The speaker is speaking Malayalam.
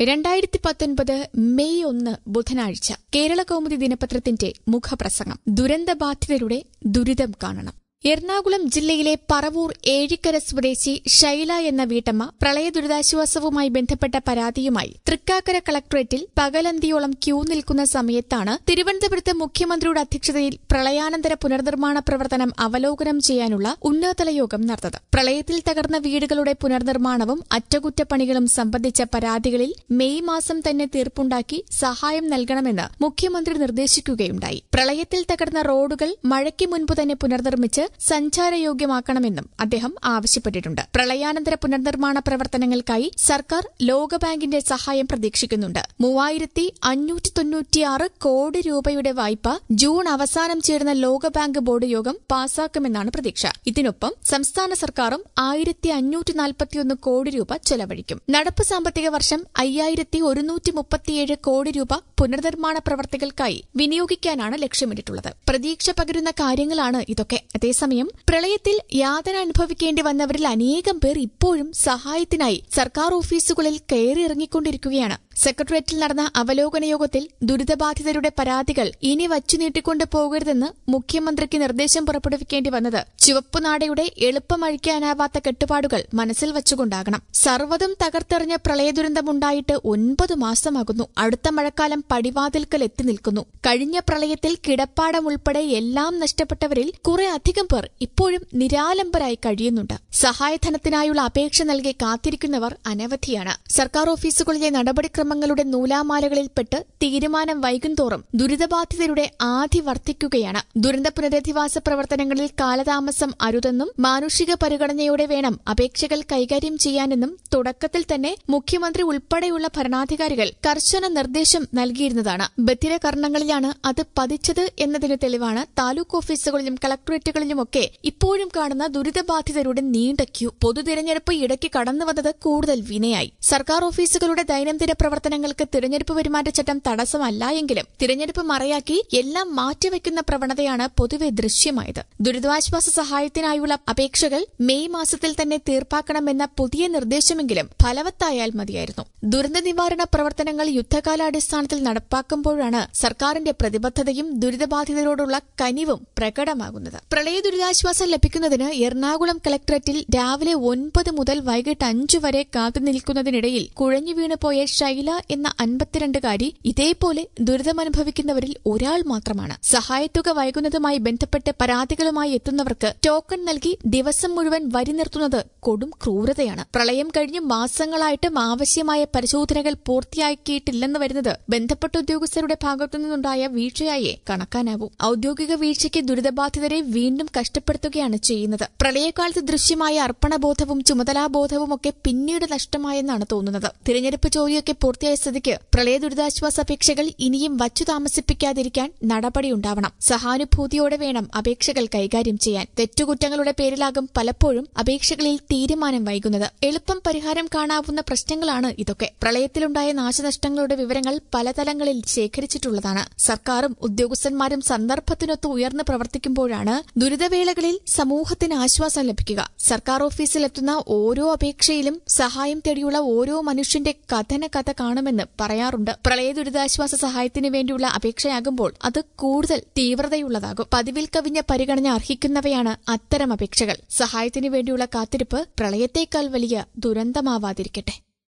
രണ്ടായിരത്തി പത്തൊൻപത് മെയ് ഒന്ന് ബുധനാഴ്ച കേരള കൗമുദി ദിനപത്രത്തിന്റെ മുഖപ്രസംഗം ദുരന്തബാധിതരുടെ ദുരിതം കാണണം എറണാകുളം ജില്ലയിലെ പറവൂർ ഏഴിക്കര സ്വദേശി ഷൈല എന്ന വീട്ടമ്മ പ്രളയ ദുരിതാശ്വാസവുമായി ബന്ധപ്പെട്ട പരാതിയുമായി തൃക്കാക്കര കളക്ടറേറ്റിൽ പകലന്തിയോളം ക്യൂ നിൽക്കുന്ന സമയത്താണ് തിരുവനന്തപുരത്ത് മുഖ്യമന്ത്രിയുടെ അധ്യക്ഷതയിൽ പ്രളയാനന്തര പുനർനിർമ്മാണ പ്രവർത്തനം അവലോകനം ചെയ്യാനുള്ള ഉന്നതതല യോഗം നടന്നത് പ്രളയത്തിൽ തകർന്ന വീടുകളുടെ പുനർനിർമ്മാണവും അറ്റകുറ്റപ്പണികളും സംബന്ധിച്ച പരാതികളിൽ മെയ് മാസം തന്നെ തീർപ്പുണ്ടാക്കി സഹായം നൽകണമെന്ന് മുഖ്യമന്ത്രി നിർദ്ദേശിക്കുകയുണ്ടായി പ്രളയത്തിൽ തകർന്ന റോഡുകൾ മഴയ്ക്ക് മുൻപ് തന്നെ പുനർനിർമ്മിച്ച് സഞ്ചാരയോഗ്യമാക്കണമെന്നും അദ്ദേഹം ആവശ്യപ്പെട്ടിട്ടുണ്ട് പ്രളയാനന്തര പുനർനിർമ്മാണ പ്രവർത്തനങ്ങൾക്കായി സർക്കാർ ലോകബാങ്കിന്റെ സഹായം പ്രതീക്ഷിക്കുന്നുണ്ട് മൂവായിരത്തി അഞ്ഞൂറ്റി തൊണ്ണൂറ്റിയാറ് കോടി രൂപയുടെ വായ്പ ജൂൺ അവസാനം ചേരുന്ന ലോകബാങ്ക് ബോർഡ് യോഗം പാസാക്കുമെന്നാണ് പ്രതീക്ഷ ഇതിനൊപ്പം സംസ്ഥാന സർക്കാരും ആയിരത്തി അഞ്ഞൂറ്റി നാൽപ്പത്തിയൊന്ന് കോടി രൂപ ചെലവഴിക്കും നടപ്പ് സാമ്പത്തിക വർഷം അയ്യായിരത്തി ഒരുന്നൂറ്റി മുപ്പത്തിയേഴ് കോടി രൂപ പുനർനിർമ്മാണ പ്രവർത്തികൾക്കായി വിനിയോഗിക്കാനാണ് ലക്ഷ്യമിട്ടിട്ടുള്ളത് പ്രതീക്ഷ പകരുന്ന കാര്യങ്ങളാണ് ഇതൊക്കെ അതേസമയം പ്രളയത്തിൽ യാതന അനുഭവിക്കേണ്ടി വന്നവരിൽ അനേകം പേർ ഇപ്പോഴും സഹായത്തിനായി സർക്കാർ ഓഫീസുകളിൽ കയറിയിറങ്ങിക്കൊണ്ടിരിക്കുകയാണ് സെക്രട്ടേറിയറ്റിൽ നടന്ന അവലോകന യോഗത്തിൽ ദുരിതബാധിതരുടെ പരാതികൾ ഇനി വച്ചു നീട്ടിക്കൊണ്ടു പോകരുതെന്ന് മുഖ്യമന്ത്രിക്ക് നിർദ്ദേശം പുറപ്പെടുവിക്കേണ്ടി വന്നത് ചുവപ്പുനാടയുടെ എളുപ്പമഴിക്കാനാവാത്ത കെട്ടുപാടുകൾ മനസ്സിൽ വച്ചുകൊണ്ടാകണം സർവ്വതും തകർത്തെറിഞ്ഞ പ്രളയദുരന്തമുണ്ടായിട്ട് ഒൻപത് മാസമാകുന്നു അടുത്ത മഴക്കാലം പടിവാതിൽക്കൽ എത്തി നിൽക്കുന്നു കഴിഞ്ഞ പ്രളയത്തിൽ കിടപ്പാടം ഉൾപ്പെടെ എല്ലാം നഷ്ടപ്പെട്ടവരിൽ കുറെ അധികം പേർ ഇപ്പോഴും നിരാലംബരായി കഴിയുന്നുണ്ട് സഹായധനത്തിനായുള്ള അപേക്ഷ നൽകി കാത്തിരിക്കുന്നവർ അനവധിയാണ് സർക്കാർ ഓഫീസുകളിലെ നടപടിക്രമങ്ങളുടെ നൂലാമാലകളിൽപ്പെട്ട് തീരുമാനം വൈകുന്തോറും ദുരിതബാധിതരുടെ ആധി വർദ്ധിക്കുകയാണ് ദുരന്ത പുനരധിവാസ പ്രവർത്തനങ്ങളിൽ കാലതാമസം അരുതെന്നും മാനുഷിക പരിഗണനയോടെ വേണം അപേക്ഷകൾ കൈകാര്യം ചെയ്യാനെന്നും തുടക്കത്തിൽ തന്നെ മുഖ്യമന്ത്രി ഉൾപ്പെടെയുള്ള ഭരണാധികാരികൾ കർശന നിർദ്ദേശം നൽകിയിരുന്നതാണ് ബധിരകർണങ്ങളിലാണ് അത് പതിച്ചത് എന്നതിന് തെളിവാണ് താലൂക്ക് ഓഫീസുകളിലും കളക്ടറേറ്റുകളിലുമൊക്കെ ഇപ്പോഴും കാണുന്ന ദുരിതബാധിതരുടെ നീണ്ട ക്യൂ പൊതുതിരഞ്ഞെടുപ്പ് ഇടയ്ക്ക് കടന്നുവന്നത് കൂടുതൽ വിനയായി സർക്കാർ ഓഫീസുകളുടെ ദൈനംദിന പ്രവർത്തനങ്ങൾക്ക് തിരഞ്ഞെടുപ്പ് പെരുമാറ്റച്ചട്ടം തടസ്സമല്ല എങ്കിലും തിരഞ്ഞെടുപ്പ് മറയാക്കി എല്ലാം മാറ്റിവെക്കുന്ന പ്രവണതയാണ് പൊതുവെ ദൃശ്യമായത് ദുരിതാശ്വാസ സഹായത്തിനായുള്ള അപേക്ഷകൾ മെയ് മാസത്തിൽ തന്നെ തീർപ്പാക്കണമെന്ന പുതിയ നിർദ്ദേശമെങ്കിലും ഫലവത്തായാൽ മതിയായിരുന്നു ദുരന്ത നിവാരണ പ്രവർത്തനങ്ങൾ യുദ്ധകാലാടിസ്ഥാനത്തിൽ നടപ്പാക്കുമ്പോഴാണ് സർക്കാരിന്റെ പ്രതിബദ്ധതയും ദുരിതബാധിതരോടുള്ള കനിവും പ്രകടമാകുന്നത് പ്രളയ ദുരിതാശ്വാസം ലഭിക്കുന്നതിന് എറണാകുളം കളക്ടറേറ്റിൽ രാവിലെ ഒൻപത് മുതൽ വൈകിട്ട് അഞ്ചു വരെ കാത്തുനിൽക്കുന്നതിനിടയിൽ കുഴഞ്ഞു വീണുപോയ ഷൈല എന്ന അൻപത്തിരണ്ടുകാരി ഇതേപോലെ ദുരിതമനുഭവിക്കുന്നവരിൽ ഒരാൾ മാത്രമാണ് സഹായത്തുക വൈകുന്നതുമായി ബന്ധപ്പെട്ട് പരാതികളുമായി എത്തുന്നവർക്ക് ടോക്കൺ നൽകി ദിവസം മുഴുവൻ വരി നിർത്തുന്നത് കൊടും ക്രൂരതയാണ് പ്രളയം കഴിഞ്ഞ് മാസങ്ങളായിട്ടും ആവശ്യമായ പരിശോധനകൾ പൂർത്തിയാക്കിയിട്ടില്ലെന്ന് വരുന്നത് ബന്ധപ്പെട്ട ഉദ്യോഗസ്ഥരുടെ ഭാഗത്തുനിന്നുണ്ടായ വീഴ്ചയായേ കണക്കാനാവൂ ഔദ്യോഗിക വീഴ്ചയ്ക്ക് ദുരിതബാധിതരെ വീണ്ടും കഷ്ടപ്പെടുത്തുകയാണ് ചെയ്യുന്നത് പ്രളയകാലത്ത് ദൃശ്യമായ അർപ്പണബോധവും ചുമതലാബോധവും ഒക്കെ പിന്നീട് നഷ്ടമായെന്നാണ് തോന്നുന്നത് തിരഞ്ഞെടുപ്പ് ജോലിയൊക്കെ പൂർത്തിയായ സ്ഥിതിക്ക് പ്രളയ ദുരിതാശ്വാസ അപേക്ഷകൾ ഇനിയും വച്ചു താമസിപ്പിക്കാതിരിക്കാൻ നടപടിയുണ്ടാവണം സഹാനുഭൂതിയോടെ വേണം അപേക്ഷകൾ കൈകാര്യം ചെയ്യാൻ തെറ്റുകുറ്റങ്ങളുടെ പേരിലാകും പലപ്പോഴും അപേക്ഷകളിൽ തീരുമാനം വൈകുന്നത് എളുപ്പം പരിഹാരം കാണാവുന്ന പ്രശ്നങ്ങളാണ് ഇതൊക്കെ പ്രളയത്തിലുണ്ടായ നാശനഷ്ടങ്ങളുടെ വിവരങ്ങൾ പല തലങ്ങളിൽ ശേഖരിച്ചിട്ടുള്ളതാണ് സർക്കാരും ഉദ്യോഗസ്ഥന്മാരും സന്ദർഭത്തിനൊത്ത് ഉയർന്ന് പ്രവർത്തിക്കുമ്പോഴാണ് ദുരിതവേളകളിൽ സമൂഹത്തിന് ആശ്വാസം ലഭിക്കുക സർക്കാർ ഓഫീസിലെത്തുന്ന ഓരോ അപേക്ഷയിലും സഹായം തേടിയുള്ള ഓരോ മനുഷ്യന്റെ കഥന കഥ കാണുമെന്ന് പറയാറുണ്ട് പ്രളയ ദുരിതാശ്വാസ സഹായത്തിനു വേണ്ടിയുള്ള അപേക്ഷയാകുമ്പോൾ അത് കൂടുതൽ തീവ്രതയുള്ളതാകും പതിവിൽ കവിഞ്ഞ പരിഗണന അർഹിക്കുന്നവയാണ് അത്തരം അപേക്ഷകൾ സഹായത്തിനു വേണ്ടിയുള്ള കാത്തിരിപ്പ് പ്രളയത്തേക്കാൾ വലിയ ദുരന്തമാവാതിരിക്കട്ടെ